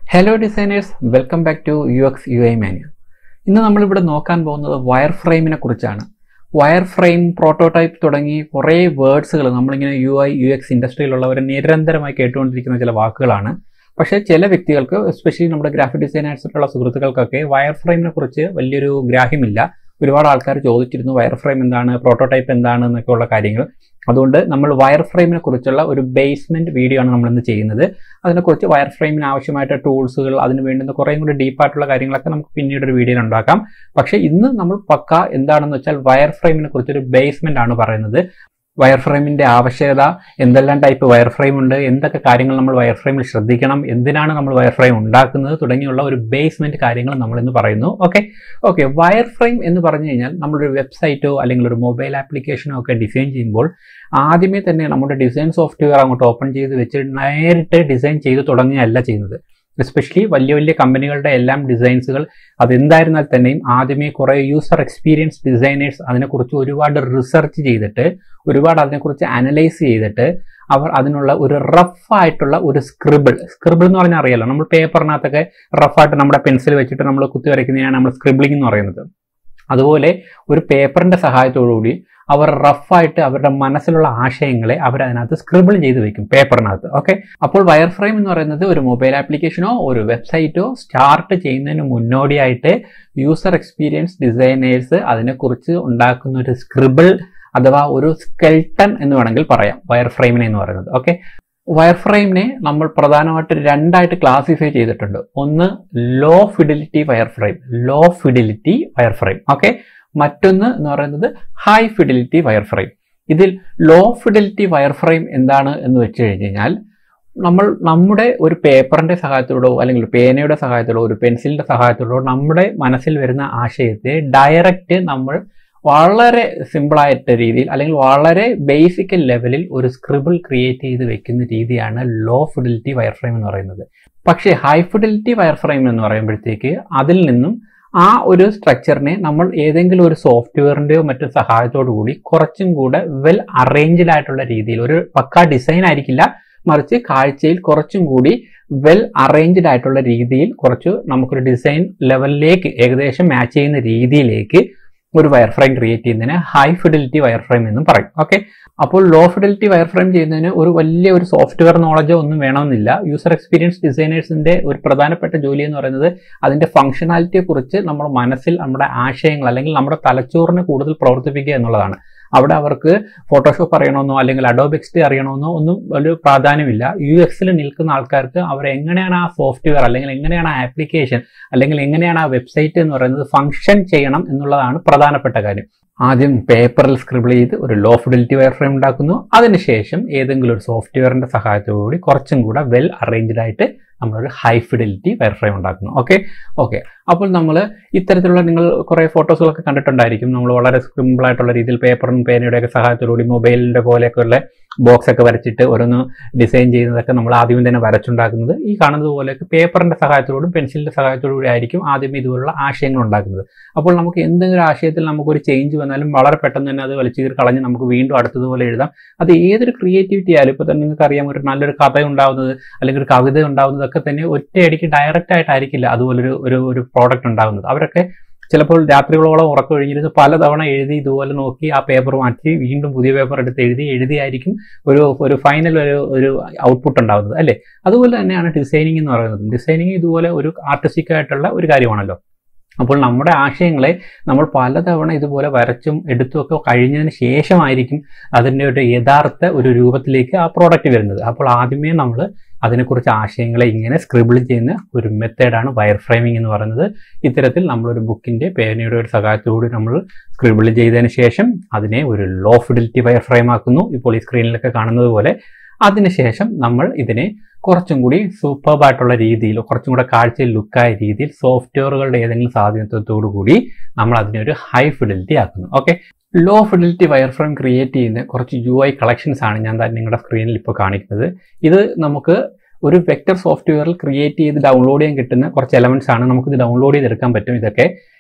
hello designers welcome back to U X U I മാന്യ ഇന്ന് നമ്മളിവിടെ നോക്കാൻ പോകുന്നത് വയർ ഫ്രെയിമിനെ കുറിച്ചാണ് വയർ ഫ്രെയിം പ്രോട്ടോടൈപ്പ് തുടങ്ങി കുറേ വേർഡ്സുകൾ നമ്മളിങ്ങനെ യു ഐ യു എക്സ് ഇൻഡസ്ട്രിയിലുള്ളവർ നിരന്തരമായി കേട്ടുകൊണ്ടിരിക്കുന്ന ചില വാക്കുകളാണ് പക്ഷേ ചില വ്യക്തികൾക്ക് എസ്പെഷ്യലി നമ്മുടെ ഗ്രാഫിക് ഡിസൈനേഴ്സിലുള്ള സുഹൃത്തുക്കൾക്കൊക്കെ വയർ ഫ്രെയിമിനെ കുറിച്ച് വലിയൊരു ഗ്രാഹ്യമില്ല ഒരുപാട് ആൾക്കാർ ചോദിച്ചിരുന്നു വയർ ഫ്രെയിം എന്താണ് പ്രോട്ടോടൈപ്പ് എന്താണ് എന്നൊക്കെയുള്ള കാര്യങ്ങൾ അതുകൊണ്ട് നമ്മൾ വയർ ഫ്രെയിമിനെ കുറിച്ചുള്ള ഒരു ബേസ്മെന്റ് വീഡിയോ ആണ് നമ്മൾ ഇന്ന് ചെയ്യുന്നത് അതിനെക്കുറിച്ച് വയർ ഫ്രെയിമിന് ആവശ്യമായിട്ട് ടൂൾസുകൾ അതിന് വേണ്ടുന്ന കുറേ കൂടി ഡീപ്പായിട്ടുള്ള കാര്യങ്ങളൊക്കെ നമുക്ക് പിന്നീട് ഒരു വീഡിയോയിൽ ഉണ്ടാക്കാം പക്ഷേ ഇന്ന് നമ്മൾ പക്ക എന്താണെന്ന് വെച്ചാൽ വയർ ഫ്രെയിമിനെ കുറിച്ചൊരു ബേസ്മെന്റ് ആണ് പറയുന്നത് വയർ ഫ്രെയിമിന്റെ ആവശ്യകത എന്തെല്ലാം ടൈപ്പ് വയർ ഫ്രെയിം ഉണ്ട് എന്തൊക്കെ കാര്യങ്ങൾ നമ്മൾ വയർ ഫ്രെയിമിൽ ശ്രദ്ധിക്കണം എന്തിനാണ് നമ്മൾ വയർ ഫ്രെയിം ഉണ്ടാക്കുന്നത് തുടങ്ങിയുള്ള ഒരു ബേസ്മെന്റ് കാര്യങ്ങൾ നമ്മൾ ഇന്ന് പറയുന്നു ഓക്കെ ഓക്കെ വയർ ഫ്രെയിം എന്ന് പറഞ്ഞു കഴിഞ്ഞാൽ നമ്മളൊരു വെബ്സൈറ്റോ അല്ലെങ്കിൽ ഒരു മൊബൈൽ ആപ്ലിക്കേഷനോ ഒക്കെ ഡിസൈൻ ചെയ്യുമ്പോൾ ആദ്യമേ തന്നെ നമ്മുടെ ഡിസൈൻ സോഫ്റ്റ്വെയർ അങ്ങോട്ട് ഓപ്പൺ ചെയ്ത് വെച്ച് നേരിട്ട് ഡിസൈൻ ചെയ്ത് തുടങ്ങുകയല്ല ചെയ്യുന്നത് എസ്പെഷ്യലി വലിയ വലിയ കമ്പനികളുടെ എല്ലാം ഡിസൈൻസുകൾ അതെന്തായിരുന്നാൽ തന്നെയും ആദ്യമേ കുറേ യൂസർ എക്സ്പീരിയൻസ് ഡിസൈനേഴ്സ് അതിനെക്കുറിച്ച് ഒരുപാട് റിസർച്ച് ചെയ്തിട്ട് ഒരുപാട് അതിനെക്കുറിച്ച് അനലൈസ് ചെയ്തിട്ട് അവർ അതിനുള്ള ഒരു റഫ് ആയിട്ടുള്ള ഒരു സ്ക്രിബിൾ സ്ക്രിബിൾ എന്ന് പറഞ്ഞാൽ അറിയാലോ നമ്മൾ പേപ്പറിനകത്തൊക്കെ റഫായിട്ട് നമ്മുടെ പെൻസിൽ വെച്ചിട്ട് നമ്മൾ കുത്തി വരയ്ക്കുന്നതിനാണ് നമ്മൾ സ്ക്രിബിളിംഗ് എന്ന് പറയുന്നത് അതുപോലെ ഒരു പേപ്പറിന്റെ സഹായത്തോടുകൂടി അവർ റഫായിട്ട് അവരുടെ മനസ്സിലുള്ള ആശയങ്ങളെ അവർ അതിനകത്ത് സ്ക്രിബിൾ ചെയ്ത് വെക്കും പേപ്പറിനകത്ത് ഓക്കെ അപ്പോൾ വയർ ഫ്രെയിം എന്ന് പറയുന്നത് ഒരു മൊബൈൽ ആപ്ലിക്കേഷനോ ഒരു വെബ്സൈറ്റോ സ്റ്റാർട്ട് ചെയ്യുന്നതിന് മുന്നോടിയായിട്ട് യൂസർ എക്സ്പീരിയൻസ് ഡിസൈനേഴ്സ് അതിനെക്കുറിച്ച് ഉണ്ടാക്കുന്ന ഒരു സ്ക്രിബിൾ അഥവാ ഒരു സ്കെൽട്ടൺ എന്ന് വേണമെങ്കിൽ പറയാം വയർ ഫ്രെയിമിനെ എന്ന് പറയുന്നത് ഓക്കെ വയർ ഫ്രെയിമിനെ നമ്മൾ പ്രധാനമായിട്ട് രണ്ടായിട്ട് ക്ലാസിഫൈ ചെയ്തിട്ടുണ്ട് ഒന്ന് low fidelity wireframe low fidelity wireframe okay മറ്റൊന്ന് എന്ന് പറയുന്നത് ഹൈ ഫിഡിലിറ്റി വയർ ഫ്രെയിം ഇതിൽ ലോ ഫിഡിലിറ്റി വയർ ഫ്രെയിം എന്താണ് എന്ന് വെച്ച് കഴിഞ്ഞാൽ നമ്മൾ നമ്മുടെ ഒരു പേപ്പറിന്റെ സഹായത്തോടോ അല്ലെങ്കിൽ ഒരു പേനയുടെ സഹായത്തോടോ ഒരു പെൻസിലിന്റെ സഹായത്തോടോ നമ്മുടെ മനസ്സിൽ വരുന്ന ആശയത്തെ ഡയറക്റ്റ് നമ്മൾ വളരെ സിമ്പിളായിട്ട് രീതിയിൽ അല്ലെങ്കിൽ വളരെ ബേസിക് ലെവലിൽ ഒരു സ്ക്രിബിൾ ക്രിയേറ്റ് ചെയ്ത് വെക്കുന്ന രീതിയാണ് ലോ ഫിഡിലിറ്റി വയർ ഫ്രെയിം എന്ന് പറയുന്നത് പക്ഷേ ഹൈ ഫിഡിലിറ്റി വയർ ഫ്രെയിം എന്ന് പറയുമ്പോഴത്തേക്ക് അതിൽ നിന്നും ആ ഒരു സ്ട്രക്ചറിനെ നമ്മൾ ഏതെങ്കിലും ഒരു സോഫ്റ്റ്വെയറിന്റെയോ മറ്റു സഹായത്തോടു കൂടി കുറച്ചും കൂടെ വെൽ അറേഞ്ച്ഡ് ആയിട്ടുള്ള രീതിയിൽ ഒരു പക്ക ഡിസൈൻ ആയിരിക്കില്ല മറിച്ച് കാഴ്ചയിൽ കുറച്ചും കൂടി വെൽ അറേഞ്ച്ഡ് ആയിട്ടുള്ള രീതിയിൽ കുറച്ച് നമുക്കൊരു ഡിസൈൻ ലെവലിലേക്ക് ഏകദേശം മാച്ച് ചെയ്യുന്ന രീതിയിലേക്ക് ഒരു വയർ ഫ്രെയിം ക്രിയേറ്റ് ചെയ്യുന്നതിന് ഹൈ ഫിഡിലിറ്റി വയർ ഫ്രെയിം എന്നും പറയും ഓക്കെ അപ്പോൾ ലോ ഫിഡിലിറ്റി വയർ ഫ്രെയിം ചെയ്യുന്നതിന് ഒരു വലിയ ഒരു സോഫ്റ്റ്വെയർ നോളജോ ഒന്നും വേണമെന്നില്ല യൂസർ എക്സ്പീരിയൻസ് ഡിസൈനേഴ്സിന്റെ ഒരു പ്രധാനപ്പെട്ട ജോലി എന്ന് പറയുന്നത് അതിന്റെ ഫംഗ്ഷനാലിറ്റിയെ കുറിച്ച് നമ്മുടെ മനസ്സിൽ നമ്മുടെ ആശയങ്ങൾ അല്ലെങ്കിൽ നമ്മുടെ തലച്ചോറിനെ കൂടുതൽ പ്രവർത്തിപ്പിക്കുക എന്നുള്ളതാണ് അവിടെ അവർക്ക് ഫോട്ടോഷോപ്പ് അറിയണമെന്നോ അല്ലെങ്കിൽ അഡോബെക്സ്റ്റ് അറിയണമെന്നോ ഒന്നും ഒരു പ്രാധാന്യമില്ല യു എക്സിൽ നിൽക്കുന്ന ആൾക്കാർക്ക് അവർ എങ്ങനെയാണ് ആ സോഫ്റ്റ്വെയർ അല്ലെങ്കിൽ എങ്ങനെയാണ് ആ ആപ്ലിക്കേഷൻ അല്ലെങ്കിൽ എങ്ങനെയാണ് ആ വെബ്സൈറ്റ് എന്ന് പറയുന്നത് ഫംഗ്ഷൻ ചെയ്യണം എന്നുള്ളതാണ് പ്രധാനപ്പെട്ട കാര്യം ആദ്യം പേപ്പറിൽ സ്ക്രിബിൾ ചെയ്ത് ഒരു ലോ ഫിഡിലിറ്റി വയർ ഫ്രെയിം ഉണ്ടാക്കുന്നു അതിനുശേഷം ഏതെങ്കിലും ഒരു സോഫ്റ്റ്വെയറിന്റെ സഹായത്തോടുകൂടി കുറച്ചും കൂടെ വെൽ അറേഞ്ച്ഡ് ആയിട്ട് നമ്മളൊരു ഹൈ ഫിഡിലിറ്റി വയർ ഫ്രെയിം ഉണ്ടാക്കുന്നു ഓക്കെ ഓക്കെ അപ്പോൾ നമ്മൾ ഇത്തരത്തിലുള്ള നിങ്ങൾ കുറേ ഫോട്ടോസുകളൊക്കെ കണ്ടിട്ടുണ്ടായിരിക്കും നമ്മൾ വളരെ സിമ്പിൾ ആയിട്ടുള്ള രീതിയിൽ പേപ്പറും പേനയുടെയൊക്കെ സഹായത്തോടുകൂടി മൊബൈലിൻ്റെ പോലെയൊക്കെയുള്ള ബോക്സ് ഒക്കെ വരച്ചിട്ട് ഓരോന്ന് ഡിസൈൻ ചെയ്യുന്നതൊക്കെ നമ്മൾ ആദ്യം തന്നെ വരച്ചുണ്ടാക്കുന്നത് ഈ കാണുന്നത് പോലെയൊക്കെ പേപ്പറിന്റെ സഹായത്തോടും പെൻസിലിന്റെ സഹായത്തോടുകൂടി ആയിരിക്കും ആദ്യം ഇതുപോലുള്ള ആശയങ്ങൾ ഉണ്ടാക്കുന്നത് അപ്പോൾ നമുക്ക് എന്തെങ്കിലും ആശയത്തിൽ നമുക്കൊരു ചേഞ്ച് വന്നാലും വളരെ പെട്ടെന്ന് തന്നെ അത് വലിച്ചു കളഞ്ഞ് നമുക്ക് വീണ്ടും അടുത്തതുപോലെ എഴുതാം അത് ഏതൊരു ക്രിയേറ്റിവിറ്റി ആയാലും ഇപ്പോൾ തന്നെ നിങ്ങൾക്ക് അറിയാം ഒരു നല്ലൊരു കഥ ഉണ്ടാവുന്നത് അല്ലെങ്കിൽ ഒരു കവിത ഉണ്ടാവുന്നതൊക്കെ തന്നെ ഒറ്റയടിക്ക് ഡയറക്റ്റ് ആയിട്ടായിരിക്കില്ല അതുപോലൊരു ഒരു ഒരു പ്രോഡക്റ്റ് ഉണ്ടാകുന്നത് അവരൊക്കെ ചിലപ്പോൾ രാത്രികളോളം ഉറക്കം കഴിഞ്ഞിരുന്ന് പലതവണ എഴുതി ഇതുപോലെ നോക്കി ആ പേപ്പർ മാറ്റി വീണ്ടും പുതിയ പേപ്പർ എടുത്ത് എഴുതി എഴുതിയായിരിക്കും ഒരു ഒരു ഫൈനൽ ഒരു ഒരു ഔട്ട്പുട്ട് ഉണ്ടാകുന്നത് അല്ലേ അതുപോലെ തന്നെയാണ് ഡിസൈനിങ് എന്ന് പറയുന്നത് ഡിസൈനിങ് ഇതുപോലെ ഒരു ആർട്ടിസ്റ്റിക് ആയിട്ടുള്ള ഒരു കാര്യമാണല്ലോ അപ്പോൾ നമ്മുടെ ആശയങ്ങളെ നമ്മൾ പലതവണ ഇതുപോലെ വരച്ചും എടുത്തും ഒക്കെ കഴിഞ്ഞതിന് ശേഷമായിരിക്കും അതിൻ്റെ ഒരു യഥാർത്ഥ ഒരു രൂപത്തിലേക്ക് ആ പ്രോഡക്റ്റ് വരുന്നത് അപ്പോൾ ആദ്യമേ നമ്മൾ അതിനെക്കുറിച്ച് ആശയങ്ങളെ ഇങ്ങനെ സ്ക്രിബിൾ ചെയ്യുന്ന ഒരു മെത്തേഡാണ് വയർ ഫ്രെയിമിംഗ് എന്ന് പറയുന്നത് ഇത്തരത്തിൽ നമ്മളൊരു ബുക്കിൻ്റെ പേനയുടെ ഒരു സഹായത്തോടുകൂടി നമ്മൾ സ്ക്രിബിൾ ചെയ്തതിന് ശേഷം അതിനെ ഒരു ലോ ഫിഡിലിറ്റി വയർ ഫ്രെയിം ആക്കുന്നു ഇപ്പോൾ ഈ സ്ക്രീനിലൊക്കെ കാണുന്നത് പോലെ അതിനുശേഷം നമ്മൾ ഇതിനെ കുറച്ചും കൂടി സൂപ്പർബ് ആയിട്ടുള്ള രീതിയിൽ കുറച്ചും കൂടെ കാഴ്ചയിൽ ലുക്കായ രീതിയിൽ സോഫ്റ്റ്വെയറുകളുടെ ഏതെങ്കിലും സ്വാധീനത്തോടു കൂടി നമ്മൾ അതിനെ ഒരു ഹൈ ഫിഡിലിറ്റി ആക്കുന്നു okay low fidelity wireframe create ചെയ്യുന്ന കുറച്ച് യു ഐ കളക്ഷൻസ് ആണ് ഞാൻ നിങ്ങളുടെ സ്ക്രീനിൽ ഇപ്പോൾ കാണിക്കുന്നത് ഇത് നമുക്ക് ഒരു വെക്ടർ സോഫ്റ്റ്വെയറിൽ ക്രിയേറ്റ് ചെയ്ത് ഡൗൺലോഡ് ചെയ്യാൻ കിട്ടുന്ന കുറച്ച് എലമെന്റ്സ് ആണ് നമുക്കിത് ഡൗൺലോഡ് ചെയ്തെടുക്കാൻ പറ്റും ഇതൊക്കെ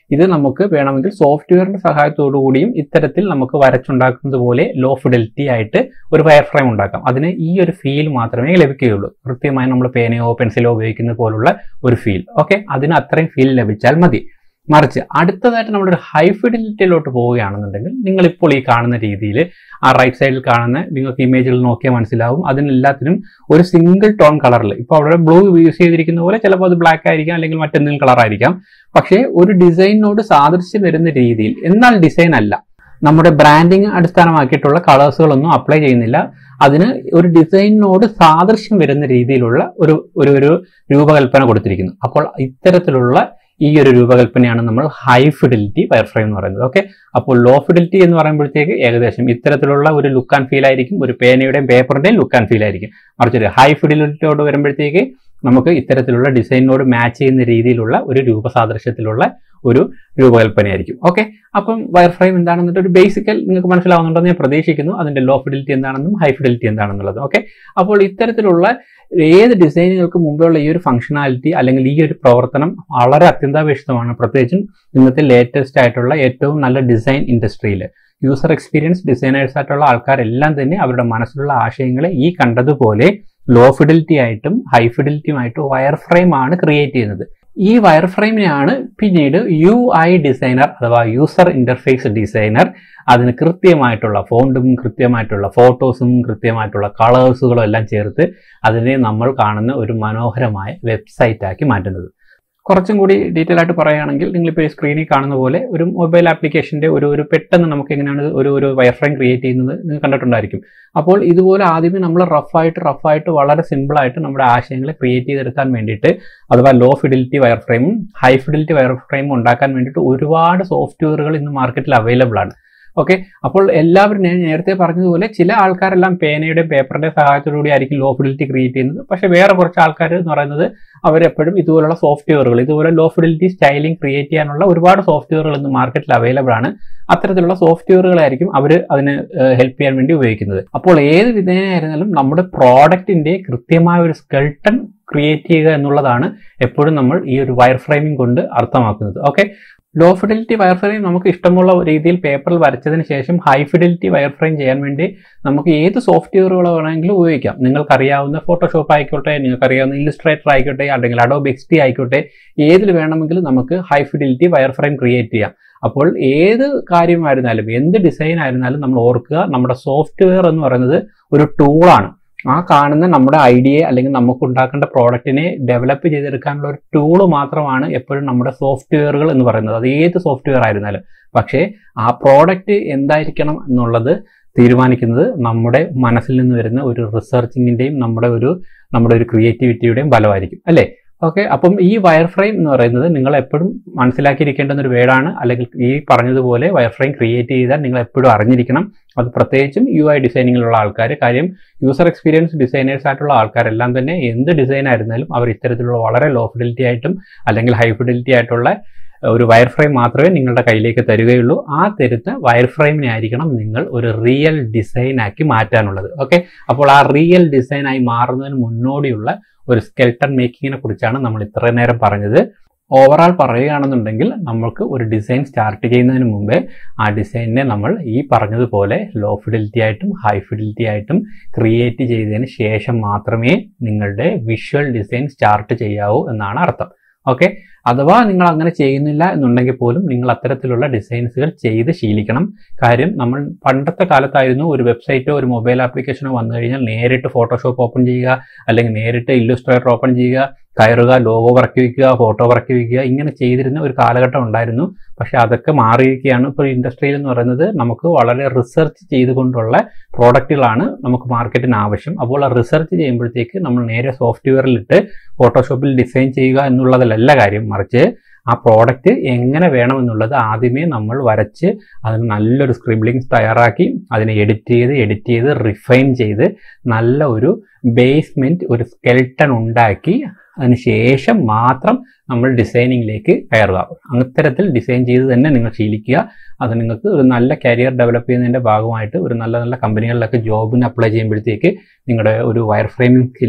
ഇത് നമുക്ക് വേണമെങ്കിൽ സോഫ്റ്റ്വെയറിന്റെ സഹായത്തോടു കൂടിയും ഇത്തരത്തിൽ നമുക്ക് വരച്ചുണ്ടാക്കുന്നത് പോലെ ലോ ഫിഡലിറ്റി ആയിട്ട് ഒരു വയർ ഫ്രെയിം ഉണ്ടാക്കാം അതിന് ഈ ഒരു ഫീൽ മാത്രമേ ലഭിക്കുകയുള്ളൂ കൃത്യമായി നമ്മൾ പേനയോ പെൻസിലോ ഉപയോഗിക്കുന്ന പോലുള്ള ഒരു ഫീൽ ഓക്കെ അതിന് അത്രയും ഫീൽ ലഭിച്ചാൽ മതി മറിച്ച് അടുത്തതായിട്ട് നമ്മളൊരു ഹൈ ഫിഡിലിറ്റിയിലോട്ട് പോവുകയാണെന്നുണ്ടെങ്കിൽ നിങ്ങൾ ഇപ്പോൾ ഈ കാണുന്ന രീതിയിൽ ആ റൈറ്റ് സൈഡിൽ കാണുന്ന നിങ്ങൾക്ക് ഇമേജുകൾ നോക്കിയാൽ മനസ്സിലാവും അതിനെല്ലാത്തിനും ഒരു സിംഗിൾ ടോൺ കളറിൽ ഇപ്പോൾ അവിടെ ബ്ലൂ യൂസ് ചെയ്തിരിക്കുന്ന പോലെ ചിലപ്പോൾ അത് ബ്ലാക്ക് ആയിരിക്കാം അല്ലെങ്കിൽ മറ്റെന്തെങ്കിലും കളർ ആയിരിക്കാം പക്ഷേ ഒരു ഡിസൈനിനോട് സാദൃശ്യം വരുന്ന രീതിയിൽ എന്നാൽ ഡിസൈൻ അല്ല നമ്മുടെ ബ്രാൻഡിങ് അടിസ്ഥാനമാക്കിയിട്ടുള്ള കളേഴ്സുകളൊന്നും അപ്ലൈ ചെയ്യുന്നില്ല അതിന് ഒരു ഡിസൈനിനോട് സാദൃശ്യം വരുന്ന രീതിയിലുള്ള ഒരു ഒരു ഒരു രൂപകൽപ്പന കൊടുത്തിരിക്കുന്നു അപ്പോൾ ഇത്തരത്തിലുള്ള ഈ ഒരു രൂപകൽപ്പനയാണ് നമ്മൾ ഹൈ ഫിഡിലിറ്റി വയർ ഫ്രെയിം എന്ന് പറയുന്നത് ഓക്കെ അപ്പോൾ ലോ ഫിഡിലിറ്റി എന്ന് പറയുമ്പോഴത്തേക്ക് ഏകദേശം ഇത്തരത്തിലുള്ള ഒരു ലുക്ക് ആൻഡ് ഫീൽ ആയിരിക്കും ഒരു പേനയുടെയും പേപ്പറിന്റെയും ലുക്ക് ആൻഡ് ഫീൽ ആയിരിക്കും മറിച്ച് ഒരു ഹൈ ഫിഡിലിറ്റിയോട് വരുമ്പോഴത്തേക്ക് നമുക്ക് ഇത്തരത്തിലുള്ള ഡിസൈനിനോട് മാച്ച് ചെയ്യുന്ന രീതിയിലുള്ള ഒരു രൂപസാദൃശ്യത്തിലുള്ള ഒരു രൂപകൽപ്പനയായിരിക്കും ഓക്കെ അപ്പം വയർ ഫ്രെയിം എന്താണെന്നിട്ട് ഒരു ബേസിക്കൽ നിങ്ങൾക്ക് മനസ്സിലാവുന്നുണ്ടെന്ന് ഞാൻ പ്രതീക്ഷിക്കുന്നു അതിന്റെ ലോ ഫിഡിലിറ്റി എന്താണെന്നും ഹൈ ഫിഡിലിറ്റി എന്താണെന്നുള്ളത് ഓക്കെ അപ്പോൾ ഇത്തരത്തിലുള്ള ഏത് ഡിസൈനുകൾക്ക് മുമ്പുള്ള ഈ ഒരു ഫംഗ്ഷനാലിറ്റി അല്ലെങ്കിൽ ഈ ഒരു പ്രവർത്തനം വളരെ അത്യന്താപേക്ഷിതമാണ് പ്രത്യേകിച്ചും ഇന്നത്തെ ലേറ്റസ്റ്റ് ആയിട്ടുള്ള ഏറ്റവും നല്ല ഡിസൈൻ ഇൻഡസ്ട്രിയിൽ യൂസർ എക്സ്പീരിയൻസ് ഡിസൈനേഴ്സ് ആയിട്ടുള്ള ആൾക്കാരെല്ലാം തന്നെ അവരുടെ മനസ്സിലുള്ള ആശയങ്ങളെ ഈ കണ്ടതുപോലെ ലോ ഫിഡിലിറ്റി ആയിട്ടും ഹൈ ഫിഡിലിറ്റിയുമായിട്ടും വയർ ഫ്രെയിം ആണ് ക്രിയേറ്റ് ചെയ്യുന്നത് ഈ വയർ ഫ്രെയിമിനെയാണ് പിന്നീട് യു ഐ ഡിസൈനർ അഥവാ യൂസർ ഇന്റർഫേസ് ഡിസൈനർ അതിന് കൃത്യമായിട്ടുള്ള ഫോണ്ടും കൃത്യമായിട്ടുള്ള ഫോട്ടോസും കൃത്യമായിട്ടുള്ള കളേഴ്സുകളും എല്ലാം ചേർത്ത് അതിനെ നമ്മൾ കാണുന്ന ഒരു മനോഹരമായ വെബ്സൈറ്റ് ആക്കി മാറ്റുന്നത് കുറച്ചും കൂടി ഡീറ്റെയിൽ ആയിട്ട് പറയുകയാണെങ്കിൽ നിങ്ങളിപ്പോൾ ഈ സ്ക്രീനിൽ കാണുന്ന പോലെ ഒരു മൊബൈൽ ആപ്ലിക്കേഷൻ്റെ ഒരു ഒരു പെട്ടെന്ന് നമുക്ക് എങ്ങനെയാണ് ഒരു ഒരു വയർ ഫ്രെയിം ക്രിയേറ്റ് ചെയ്യുന്നത് നിങ്ങൾ കണ്ടിട്ടുണ്ടായിരിക്കും അപ്പോൾ ഇതുപോലെ ആദ്യമേ നമ്മൾ റഫായിട്ട് റഫായിട്ട് വളരെ സിമ്പിളായിട്ട് നമ്മുടെ ആശയങ്ങളെ ക്രിയേറ്റ് ചെയ്തെടുക്കാൻ വേണ്ടിയിട്ട് അഥവാ ലോ ഫിഡിലിറ്റി വയർ ഫ്രെയിമും ഹൈ ഫിഡിലിറ്റി വയർ ഫ്രെയിമും ഉണ്ടാക്കാൻ വേണ്ടിയിട്ട് ഒരുപാട് സോഫ്റ്റ്വെയറുകൾ ഇന്ന് മാർക്കറ്റിൽ അവൈലബിൾ ആണ് ഓക്കെ അപ്പോൾ എല്ലാവരും ഞാൻ നേരത്തെ പറഞ്ഞതുപോലെ ചില ആൾക്കാരെല്ലാം പേനയുടെ പേപ്പറിന്റെ സഹായത്തോടുകൂടി ആയിരിക്കും ലോ ഫിഡിലിറ്റി ക്രിയേറ്റ് ചെയ്യുന്നത് പക്ഷേ വേറെ കുറച്ച് ആൾക്കാർ എന്ന് പറയുന്നത് അവരെപ്പോഴും ഇതുപോലുള്ള സോഫ്റ്റ്വെയറുകൾ ഇതുപോലെ ലോ ഫിഡിലിറ്റി സ്റ്റൈലിംഗ് ക്രിയേറ്റ് ചെയ്യാനുള്ള ഒരുപാട് സോഫ്റ്റ്വെയറുകൾ ഇന്ന് മാർക്കറ്റിൽ അവൈലബിൾ ആണ് അത്തരത്തിലുള്ള സോഫ്റ്റ്വെയറുകളായിരിക്കും അവർ അതിന് ഹെൽപ്പ് ചെയ്യാൻ വേണ്ടി ഉപയോഗിക്കുന്നത് അപ്പോൾ ഏത് വിധേനയായിരുന്നാലും നമ്മുടെ പ്രോഡക്റ്റിന്റെ കൃത്യമായ ഒരു സ്കെൽട്ടൺ ക്രിയേറ്റ് ചെയ്യുക എന്നുള്ളതാണ് എപ്പോഴും നമ്മൾ ഈ ഒരു വയർ ഫ്രെയിമിംഗ് കൊണ്ട് അർത്ഥമാക്കുന്നത് okay low fidelity wireframe നമുക്ക് ഇഷ്ടമുള്ള രീതിയിൽ പേപ്പറിൽ വരച്ചതിന് ശേഷം ഹൈ ഫിഡിലിറ്റി വയർ ഫ്രെയിം ചെയ്യാൻ വേണ്ടി നമുക്ക് ഏത് സോഫ്റ്റ്വെയറുകൾ വേണമെങ്കിലും ഉപയോഗിക്കാം നിങ്ങൾക്കറിയാവുന്ന ഫോട്ടോഷോപ്പ് ആയിക്കോട്ടെ നിങ്ങൾക്കറിയാവുന്ന ഇല്ലുസ്ട്രേറ്റർ ആയിക്കോട്ടെ അല്ലെങ്കിൽ അഡോബ് എക്സ് ടി ആയിക്കോട്ടെ ഏതിൽ വേണമെങ്കിലും നമുക്ക് high fidelity wireframe create ചെയ്യാം അപ്പോൾ ഏത് കാര്യമായിരുന്നാലും എന്ത് ഡിസൈൻ ആയിരുന്നാലും നമ്മൾ ഓർക്കുക നമ്മുടെ സോഫ്റ്റ്വെയർ എന്ന് പറയുന്നത് ഒരു ടൂളാണ് ആ കാണുന്ന നമ്മുടെ ഐഡിയയെ അല്ലെങ്കിൽ നമുക്ക് ഉണ്ടാക്കേണ്ട പ്രോഡക്റ്റിനെ ഡെവലപ്പ് ചെയ്തെടുക്കാനുള്ള ഒരു ടൂള് മാത്രമാണ് എപ്പോഴും നമ്മുടെ സോഫ്റ്റ്വെയറുകൾ എന്ന് പറയുന്നത് അത് ഏത് സോഫ്റ്റ്വെയർ ആയിരുന്നാലും പക്ഷേ ആ പ്രോഡക്റ്റ് എന്തായിരിക്കണം എന്നുള്ളത് തീരുമാനിക്കുന്നത് നമ്മുടെ മനസ്സിൽ നിന്ന് വരുന്ന ഒരു റിസർച്ചിങ്ങിന്റെയും നമ്മുടെ ഒരു നമ്മുടെ ഒരു ക്രിയേറ്റിവിറ്റിയുടെയും ഫലമായിരിക്കും അല്ലേ ഓക്കെ അപ്പം ഈ വയർ ഫ്രെയിം എന്ന് പറയുന്നത് നിങ്ങൾ എപ്പോഴും മനസ്സിലാക്കിയിരിക്കേണ്ടുന്ന ഒരു വേർഡാണ് അല്ലെങ്കിൽ ഈ പറഞ്ഞതുപോലെ വയർ ഫ്രെയിം ക്രിയേറ്റ് ചെയ്താൽ നിങ്ങൾ എപ്പോഴും അറിഞ്ഞിരിക്കണം അത് പ്രത്യേകിച്ചും യു ഐ ഡിസൈനിങ്ങിലുള്ള ആൾക്കാർ കാര്യം യൂസർ എക്സ്പീരിയൻസ് ഡിസൈനേഴ്സ് ആയിട്ടുള്ള ആൾക്കാരെല്ലാം തന്നെ എന്ത് ഡിസൈൻ ആയിരുന്നാലും അവർ ഇത്തരത്തിലുള്ള വളരെ ലോ ഫിഡിലിറ്റി ആയിട്ടും അല്ലെങ്കിൽ ഹൈ ഫിഡിലിറ്റി ആയിട്ടുള്ള ഒരു വയർ ഫ്രെയിം മാത്രമേ നിങ്ങളുടെ കയ്യിലേക്ക് തരികയുള്ളൂ ആ തരുന്ന വയർ ഫ്രെയിമിനെ ആയിരിക്കണം നിങ്ങൾ ഒരു റിയൽ ഡിസൈൻ ആക്കി മാറ്റാനുള്ളത് ഓക്കെ അപ്പോൾ ആ റിയൽ ഡിസൈൻ ആയി മാറുന്നതിന് മുന്നോടിയുള്ള ഒരു സ്കെൽട്ടൺ മേക്കിങ്ങിനെ കുറിച്ചാണ് നമ്മൾ ഇത്ര നേരം പറഞ്ഞത് ഓവറാൾ പറയുകയാണെന്നുണ്ടെങ്കിൽ നമ്മൾക്ക് ഒരു ഡിസൈൻ സ്റ്റാർട്ട് ചെയ്യുന്നതിന് മുമ്പേ ആ ഡിസൈനിനെ നമ്മൾ ഈ പറഞ്ഞതുപോലെ ലോ ഫിഡിലിറ്റി ആയിട്ടും ഹൈ ഫിഡിലിറ്റി ആയിട്ടും ക്രിയേറ്റ് ചെയ്തതിന് ശേഷം മാത്രമേ നിങ്ങളുടെ വിഷ്വൽ ഡിസൈൻ സ്റ്റാർട്ട് ചെയ്യാവൂ എന്നാണ് അർത്ഥം ഓക്കെ അഥവാ നിങ്ങൾ അങ്ങനെ ചെയ്യുന്നില്ല എന്നുണ്ടെങ്കിൽ പോലും നിങ്ങൾ അത്തരത്തിലുള്ള ഡിസൈൻസുകൾ ചെയ്ത് ശീലിക്കണം കാര്യം നമ്മൾ പണ്ടത്തെ കാലത്തായിരുന്നു ഒരു വെബ്സൈറ്റോ ഒരു മൊബൈൽ ആപ്ലിക്കേഷനോ വന്നു കഴിഞ്ഞാൽ നേരിട്ട് ഫോട്ടോഷോപ്പ് ഓപ്പൺ ചെയ്യുക അല്ലെങ്കിൽ നേരിട്ട് ഇല്ലുസ്ട്രേറ്റർ ഓപ്പൺ ചെയ്യുക കയറുക ലോഗോ വറക്കി വയ്ക്കുക ഫോട്ടോ വറക്കി വയ്ക്കുക ഇങ്ങനെ ചെയ്തിരുന്ന ഒരു കാലഘട്ടം ഉണ്ടായിരുന്നു പക്ഷെ അതൊക്കെ മാറിയിരിക്കുകയാണ് ഇപ്പോൾ ഇൻഡസ്ട്രിയിൽ എന്ന് പറയുന്നത് നമുക്ക് വളരെ റിസർച്ച് ചെയ്തുകൊണ്ടുള്ള പ്രോഡക്റ്റുകളാണ് നമുക്ക് മാർക്കറ്റിന് ആവശ്യം അപ്പോൾ ആ റിസർച്ച് ചെയ്യുമ്പോഴത്തേക്ക് നമ്മൾ നേരെ സോഫ്റ്റ്വെയറിലിട്ട് ഫോട്ടോഷോപ്പിൽ ഡിസൈൻ ചെയ്യുക എന്നുള്ളതിലല്ല കാര്യം മറിച്ച് ആ പ്രോഡക്റ്റ് എങ്ങനെ വേണമെന്നുള്ളത് ആദ്യമേ നമ്മൾ വരച്ച് അതിന് നല്ലൊരു സ്ക്രിബ്ലിങ്സ് തയ്യാറാക്കി അതിനെ എഡിറ്റ് ചെയ്ത് എഡിറ്റ് ചെയ്ത് റിഫൈൻ ചെയ്ത് നല്ല ഒരു ബേസ്മെന്റ് ഒരു സ്കെൽട്ടൺ ഉണ്ടാക്കി അതിനുശേഷം മാത്രം നമ്മൾ ഡിസൈനിങ്ങിലേക്ക് കയറുക അത്തരത്തിൽ ഡിസൈൻ ചെയ്ത് തന്നെ നിങ്ങൾ ശീലിക്കുക അത് നിങ്ങൾക്ക് ഒരു നല്ല കരിയർ ഡെവലപ്പ് ചെയ്യുന്നതിൻ്റെ ഭാഗമായിട്ട് ഒരു നല്ല നല്ല കമ്പനികളിലൊക്കെ ജോബിന് അപ്ലൈ ചെയ്യുമ്പോഴത്തേക്ക് നിങ്ങളുടെ ഒരു വയർ ഫ്രെയിമിംഗ് സ്കില്ല്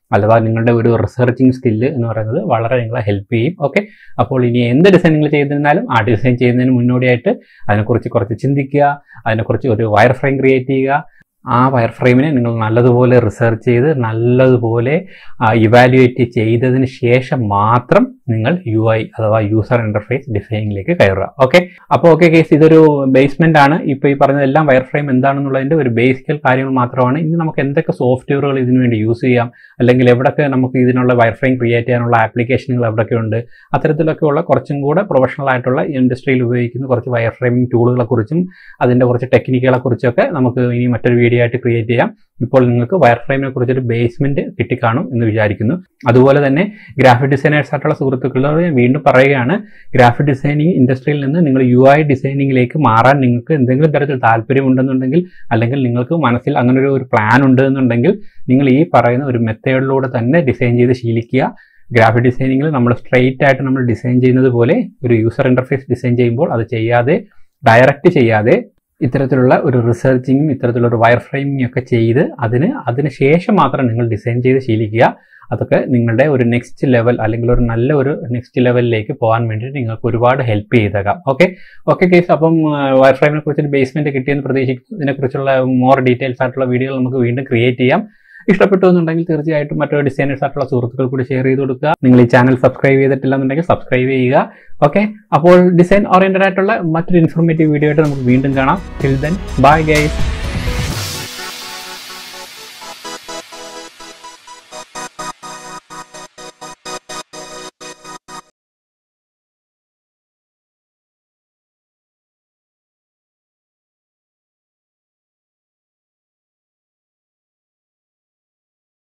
അഥവാ നിങ്ങളുടെ ഒരു റിസർച്ചിങ് സ്കില്ല് എന്ന് പറയുന്നത് വളരെ നിങ്ങളെ ഹെൽപ്പ് ചെയ്യും ഓക്കെ അപ്പോൾ ഇനി എന്ത് ഡിസൈൻ നിങ്ങൾ ചെയ്തിരുന്നാലും ആ ഡിസൈൻ ചെയ്യുന്നതിന് മുന്നോടിയായിട്ട് അതിനെക്കുറിച്ച് കുറച്ച് ചിന്തിക്കുക അതിനെക്കുറിച്ച് ഒരു വയർ ഫ്രെയിം ക്രിയേറ്റ് ചെയ്യുക ആ വയർ ഫ്രെയിമിനെ നിങ്ങൾ നല്ലതുപോലെ റിസർച്ച് ചെയ്ത് നല്ലതുപോലെ ഇവാലുവേറ്റ് ചെയ്തതിന് ശേഷം മാത്രം നിങ്ങൾ യു ഐ അഥവാ യൂസർ ഇന്റർഫേസ് ഡിസൈനിലേക്ക് കയറുക ഓക്കെ അപ്പോൾ ഓക്കെ കേസ് ഇതൊരു ബേസ്മെന്റ് ആണ് ഇപ്പോൾ ഈ പറഞ്ഞതെല്ലാം വയർ ഫ്രെയിം എന്താണെന്നുള്ളതിന്റെ ഒരു ബേസിക്കൽ കാര്യങ്ങൾ മാത്രമാണ് ഇനി നമുക്ക് എന്തൊക്കെ സോഫ്റ്റ്വെയറുകൾ ഇതിനു വേണ്ടി യൂസ് ചെയ്യാം അല്ലെങ്കിൽ എവിടെയൊക്കെ നമുക്ക് ഇതിനുള്ള വയർ ഫ്രെയിം ക്രിയേറ്റ് ചെയ്യാനുള്ള ആപ്ലിക്കേഷനുകൾ എവിടെയൊക്കെ ഉണ്ട് അത്തരത്തിലൊക്കെ ഉള്ള കുറച്ചും കൂടെ പ്രൊഫഷണൽ ആയിട്ടുള്ള ഇൻഡസ്ട്രിയിൽ ഉപയോഗിക്കുന്ന കുറച്ച് വയർ ഫ്രെയിമിംഗ് ടൂളുകളെ കുറിച്ചും അതിന്റെ കുറച്ച് ടെക്നിക്കുകളെ കുറിച്ചൊക്കെ നമുക്ക് ഇനി മറ്റൊരു വീഡിയോ ആയിട്ട് ക്രിയേറ്റ് ചെയ്യാം ഇപ്പോൾ നിങ്ങൾക്ക് വയർ ഫ്രെയിമിനെ കുറിച്ചൊരു ബേസ്മെന്റ് കിട്ടിക്കാണും എന്ന് വിചാരിക്കുന്നു അതുപോലെ തന്നെ ഗ്രാഫിക് ഡിസൈനേഴ്സ് ആയിട്ടുള്ള സുഹൃത്തുക്കളോട് ഞാൻ വീണ്ടും പറയുകയാണ് ഗ്രാഫിക് ഡിസൈനിങ് ഇൻഡസ്ട്രിയിൽ നിന്ന് നിങ്ങൾ യു ഐ ഡിസൈനിങ്ങിലേക്ക് മാറാൻ നിങ്ങൾക്ക് എന്തെങ്കിലും തരത്തിൽ താല്പര്യമുണ്ടെന്നുണ്ടെങ്കിൽ അല്ലെങ്കിൽ നിങ്ങൾക്ക് മനസ്സിൽ അങ്ങനെ ഒരു ഒരു പ്ലാൻ ഉണ്ട് എന്നുണ്ടെങ്കിൽ നിങ്ങൾ ഈ പറയുന്ന ഒരു മെത്തേഡിലൂടെ തന്നെ ഡിസൈൻ ചെയ്ത് ശീലിക്കുക ഗ്രാഫിക് ഡിസൈനിങ്ങിൽ നമ്മൾ സ്ട്രെയിറ്റ് ആയിട്ട് നമ്മൾ ഡിസൈൻ ചെയ്യുന്നത് പോലെ ഒരു യൂസർ ഇന്റർഫേസ് ഡിസൈൻ ചെയ്യുമ്പോൾ അത് ചെയ്യാതെ ഡയറക്റ്റ് ചെയ്യാതെ ഇത്തരത്തിലുള്ള ഒരു റിസർച്ചിങ്ങും ഇത്തരത്തിലുള്ള ഒരു വയർ ഫ്രെയിമിംഗ് ഒക്കെ ചെയ്ത് അതിന് അതിന് ശേഷം മാത്രം നിങ്ങൾ ഡിസൈൻ ചെയ്ത് ശീലിക്കുക അതൊക്കെ നിങ്ങളുടെ ഒരു നെക്സ്റ്റ് ലെവൽ അല്ലെങ്കിൽ ഒരു നല്ല ഒരു നെക്സ്റ്റ് ലെവലിലേക്ക് പോകാൻ വേണ്ടിയിട്ട് നിങ്ങൾക്ക് ഒരുപാട് ഹെൽപ്പ് ചെയ്തേക്കാം ഓക്കെ ഓക്കെ കേസ് അപ്പം വയർ ഫ്രെയിമിനെ കുറിച്ചൊരു ബേസ്മെന്റ് കിട്ടിയെന്ന് പ്രതീക്ഷിക്കുന്നു ഇതിനെക്കുറിച്ചുള്ള മോർ ഡീറ്റെയിൽസ് ആയിട്ടുള്ള വീഡിയോകൾ നമുക്ക് വീണ്ടും ക്രിയേറ്റ് ചെയ്യാം ഇഷ്ടപ്പെട്ടു എന്നുണ്ടെങ്കിൽ തീർച്ചയായിട്ടും മറ്റൊരു ഡിസൈനേഴ്സ് ആയിട്ടുള്ള സുഹൃത്തുക്കൾ കൂടി ഷെയർ ചെയ്ത് കൊടുക്കുക നിങ്ങൾ ഈ ചാനൽ സബ്സ്ക്രൈബ് ചെയ്തിട്ടില്ല എന്നുണ്ടെങ്കിൽ സബ്സ്ക്രൈബ് ചെയ്യുക ഓക്കെ അപ്പോൾ ഡിസൈൻ ഓറിയന്റഡ് ആയിട്ടുള്ള മറ്റൊരു ഇൻഫോർമേറ്റീവ് വീഡിയോ ആയിട്ട് നമുക്ക് വീണ്ടും കാണാം ടിൽ ദെൻ ബൈ ഗൈസ്